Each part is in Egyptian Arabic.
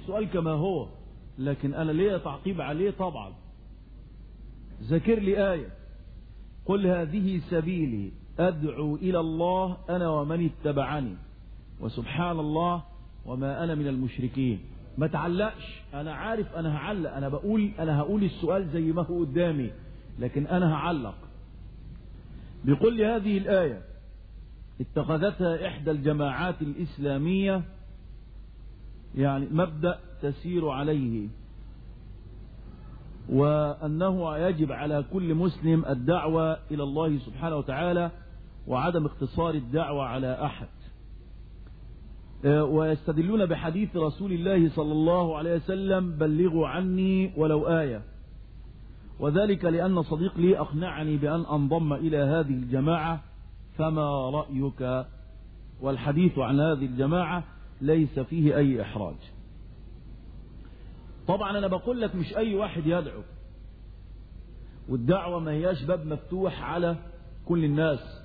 السؤال كما هو لكن أنا ليه تعقيب عليه طبعا ذكر لي آية قل هذه سبيلي أدعو إلى الله أنا ومن اتبعني وسبحان الله وما أنا من المشركين ما تعلقش أنا عارف أنا هعلق أنا بقول أنا هقول السؤال زي ما هو قدامي لكن أنا هعلق بيقول لي هذه الآية اتخذتها إحدى الجماعات الإسلامية يعني مبدأ تسير عليه وأنه يجب على كل مسلم الدعوة إلى الله سبحانه وتعالى وعدم اقتصار الدعوة على أحد ويستدلون بحديث رسول الله صلى الله عليه وسلم بلغوا عني ولو آية وذلك لأن صديق لي أقنعني بأن أنضم إلى هذه الجماعة فما رأيك والحديث عن هذه الجماعة ليس فيه أي إحراج طبعا أنا بقول لك مش أي واحد يدعو والدعوة ما هياش باب مفتوح على كل الناس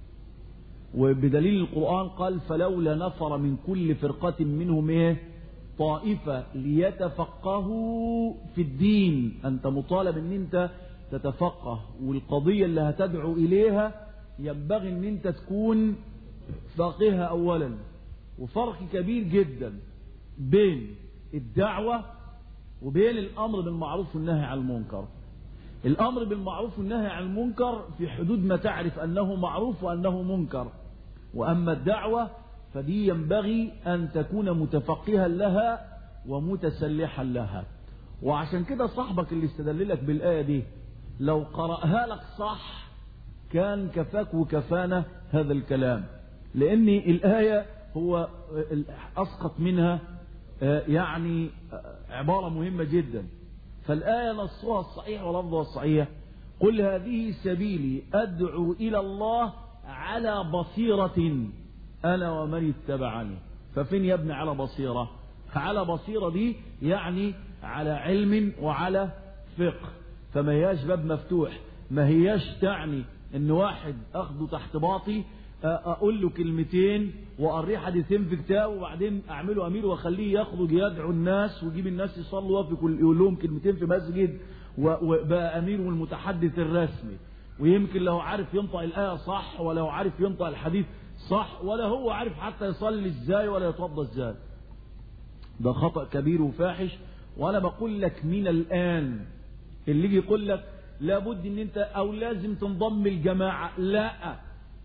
وبدليل القرآن قال فلولا نفر من كل فرقة منهم ايه طائفة ليتفقهوا في الدين أنت مطالب أن أنت تتفقه والقضية اللي هتدعو إليها ينبغي أن أنت تكون فاقهة أولا وفرق كبير جدا بين الدعوة وبين الأمر بالمعروف والنهي عن المنكر الأمر بالمعروف والنهي عن المنكر في حدود ما تعرف أنه معروف وأنه منكر وأما الدعوة فدي ينبغي أن تكون متفقها لها ومتسلحا لها وعشان كده صاحبك اللي استدللك بالآية دي لو قرأها لك صح كان كفاك وكفانا هذا الكلام لأن الآية هو أسقط منها يعني عبارة مهمة جدا فالآية نصها الصحيح ولفظها الصحيح قل هذه سبيلي أدعو إلى الله على بصيرة أنا ومن اتبعني ففين يا ابني على بصيرة على بصيرة دي يعني على علم وعلى فقه فما هياش باب مفتوح ما هياش تعني ان واحد اخده تحت باطي اقول له كلمتين واقريه حديثين في كتاب وبعدين اعمله امير واخليه يخرج يدعو الناس ويجيب الناس يصلوا وفي كل يقول لهم كلمتين في مسجد وبقى امير والمتحدث الرسمي ويمكن لو عارف ينطق الايه صح ولا هو عارف ينطق الحديث صح ولا هو عارف حتى يصلي ازاي ولا يتوضا ازاي ده خطا كبير وفاحش وانا بقول لك من الان اللي يجي يقول لك لابد ان انت او لازم تنضم الجماعه لا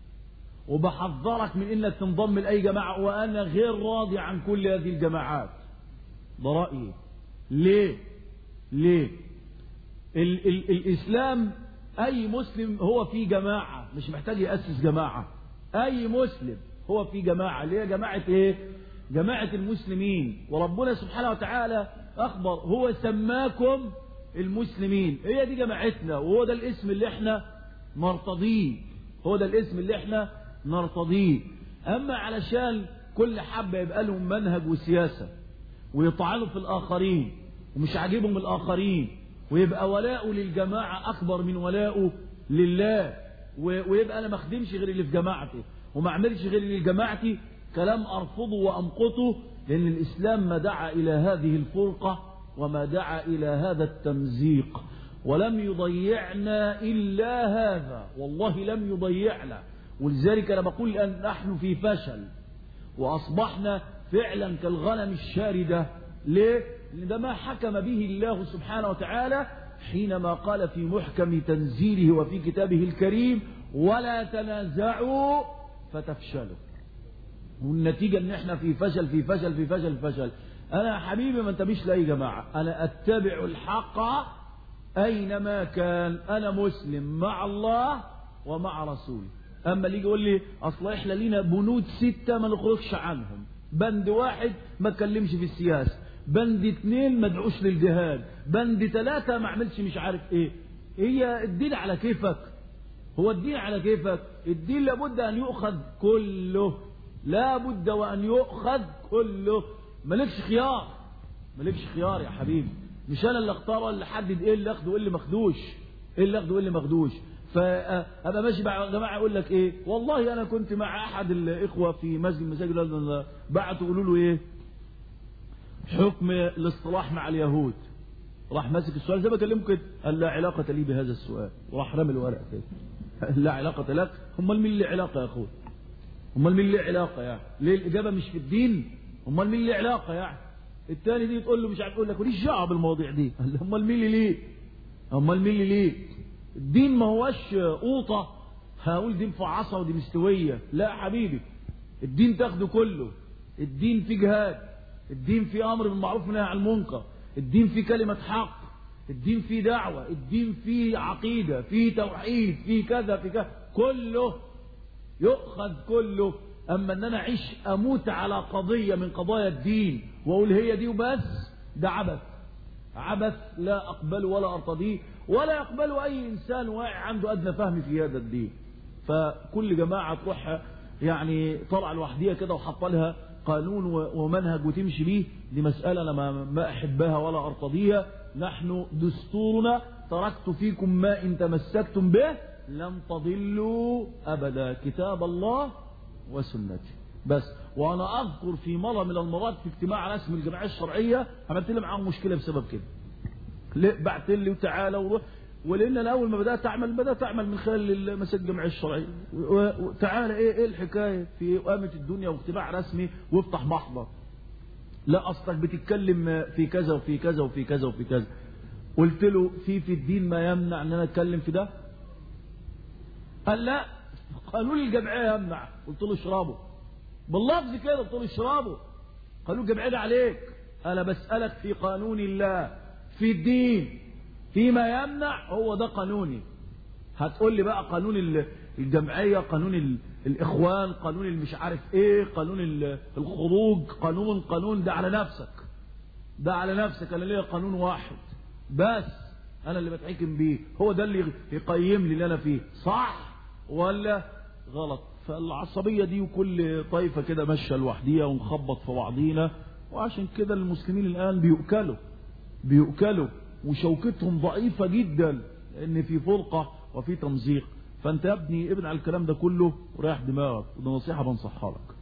وبحذرك من انك تنضم لاي جماعه وانا غير راضي عن كل هذه الجماعات ده رايي ليه ليه ال ال الاسلام اي مسلم هو في جماعه مش محتاج ياسس جماعه اي مسلم هو في جماعه ليه جماعه ايه جماعه المسلمين وربنا سبحانه وتعالى اخبر هو سماكم المسلمين هي دي جماعتنا وهو ده الاسم اللي احنا نرتضيه هو ده الاسم اللي احنا نرتضيه اما علشان كل حبة يبقى لهم منهج وسياسة ويطعنوا في الاخرين ومش عاجبهم الاخرين ويبقى ولاؤه للجماعة اكبر من ولاؤه لله ويبقى انا ما اخدمش غير اللي في جماعتي وما اعملش غير اللي في جماعتي كلام ارفضه وامقته لان الاسلام ما دعا الى هذه الفرقة وما دعا إلى هذا التمزيق ولم يضيعنا إلا هذا والله لم يضيعنا ولذلك أنا بقول أن نحن في فشل وأصبحنا فعلا كالغنم الشاردة ليه؟ لأن ده ما حكم به الله سبحانه وتعالى حينما قال في محكم تنزيله وفي كتابه الكريم ولا تنازعوا فتفشلوا والنتيجة ان احنا في فشل في فشل في فشل في فشل انا يا حبيبي ما انتبهش لاي جماعه انا اتبع الحق اينما كان انا مسلم مع الله ومع رسوله اما اللي يجي يقول لي اصل احنا لينا بنود سته ما نخرجش عنهم بند واحد ما اتكلمش في السياسه بند اتنين ما ادعوش للجهاد بند ثلاثه ما اعملش مش عارف ايه هي الدين على كيفك هو الدين على كيفك الدين لابد ان يؤخذ كله لابد وان يؤخذ كله مالكش خيار مالكش خيار يا حبيبي مش انا اللي اختار ولا اللي حدد ايه اللي اخده وايه اللي ماخدوش ايه اللي اخده وايه اللي ماخدوش فابقى ماشي مع جماعه يقول لك ايه والله انا كنت مع احد الاخوه في مسجد مساجد بعتوا يقولوا له ايه حكم الاصطلاح مع اليهود راح ماسك السؤال زي ما كلمه كده قال لا علاقة لي بهذا السؤال وراح رمي الورق كده قال لا علاقة لك امال مين اللي علاقة يا اخوي امال مين اللي علاقة يعني ليه الاجابة مش في الدين امال مين اللي علاقة يعني التاني دي تقول له مش عارف يقول لك وليش دعوه بالمواضيع دي قال له امال مين اللي ليه امال مين اللي ليه الدين ما هوش قوطه هقول دي مفعصه ودي مستويه لا يا حبيبي الدين تاخده كله الدين فيه جهاد الدين فيه امر بالمعروف ونهي عن المنكر الدين فيه كلمه حق الدين فيه دعوه الدين فيه عقيده فيه توحيد فيه كذا في كذا كله يؤخذ كله اما ان انا اعيش اموت على قضيه من قضايا الدين واقول هي دي وبس ده عبث عبث لا اقبله ولا ارتضيه ولا يقبله اي انسان واعي عنده ادنى فهم في هذا الدين فكل جماعه تروح يعني طلع لوحديها كده وحط لها قانون ومنهج وتمشي بيه دي مساله انا ما, ما احبها ولا ارتضيها نحن دستورنا تركت فيكم ما ان تمسكتم به لن تضلوا ابدا كتاب الله وسنتي بس وانا اذكر في مره من المرات في اجتماع رسمي الجمعيه الشرعيه عملت لي معاهم مشكله بسبب كده ليه بعت لي وتعالى وروح ولان انا اول ما بدات اعمل بدات اعمل من خلال مسجد الجمعيه الشرعيه وتعالى ايه ايه الحكايه في قامه الدنيا واجتماع رسمي وافتح محضر لا اصلك بتتكلم في كذا وفي كذا وفي كذا وفي كذا قلت له في في الدين ما يمنع ان انا اتكلم في ده قال لا قانون الجمعيه يمنع قلت له اشربه باللفظ كده قلت له اشربه قانون الجمعيه ده عليك انا بسالك في قانون الله في الدين فيما يمنع هو ده قانوني هتقول لي بقى قانون الجمعيه قانون الاخوان قانون المش عارف ايه قانون الخروج قانون قانون ده على نفسك ده على نفسك انا ليا قانون واحد بس انا اللي بتحكم بيه هو ده اللي يقيم لي اللي انا فيه صح ولا غلط فالعصبية دي وكل طائفة كده ماشية لوحديها ونخبط في بعضينا وعشان كده المسلمين الآن بيؤكلوا بيؤكلوا وشوكتهم ضعيفة جدا لأن في فرقة وفي تمزيق فأنت يا ابني ابن على الكلام ده كله وريح دماغك وده نصيحة بنصحها لك